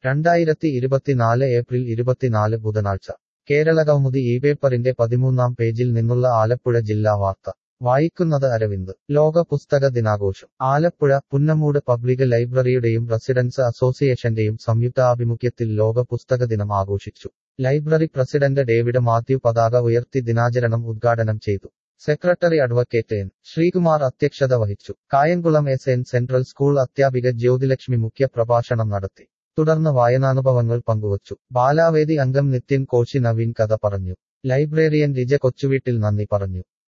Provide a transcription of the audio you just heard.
രണ്ടായിരത്തി ഇരുപത്തിനാല് ഏപ്രിൽ ഇരുപത്തിനാല് ബുധനാഴ്ച കേരള കൗമുദി ഈ പേപ്പറിന്റെ പതിമൂന്നാം പേജിൽ നിന്നുള്ള ആലപ്പുഴ ജില്ലാ വാർത്ത വായിക്കുന്നത് അരവിന്ദ് ലോക പുസ്തക ദിനാഘോഷം ആലപ്പുഴ പുന്നമൂട് പബ്ലിക് ലൈബ്രറിയുടെയും റെസിഡൻസ് അസോസിയേഷന്റെയും സംയുക്താഭിമുഖ്യത്തിൽ ലോക പുസ്തക ദിനം ആഘോഷിച്ചു ലൈബ്രറി പ്രസിഡന്റ് ഡേവിഡ് മാത്യു പതാക ഉയർത്തി ദിനാചരണം ഉദ്ഘാടനം ചെയ്തു സെക്രട്ടറി അഡ്വക്കേറ്റ് എൻ ശ്രീകുമാർ അധ്യക്ഷത വഹിച്ചു Kayamkulam S N central school അധ്യാപിക ജ്യോതിലക്ഷ്മി മുഖ്യ പ്രഭാഷണം നടത്തി തുടർന്ന് വായനാനുഭവങ്ങൾ പങ്കുവച്ചു ബാലാവേദി അംഗം നിത്യൻ കോശി നവീൻ കഥ പറഞ്ഞു ലൈബ്രേറിയൻ രിജ കൊച്ചുവീട്ടിൽ നന്ദി പറഞ്ഞു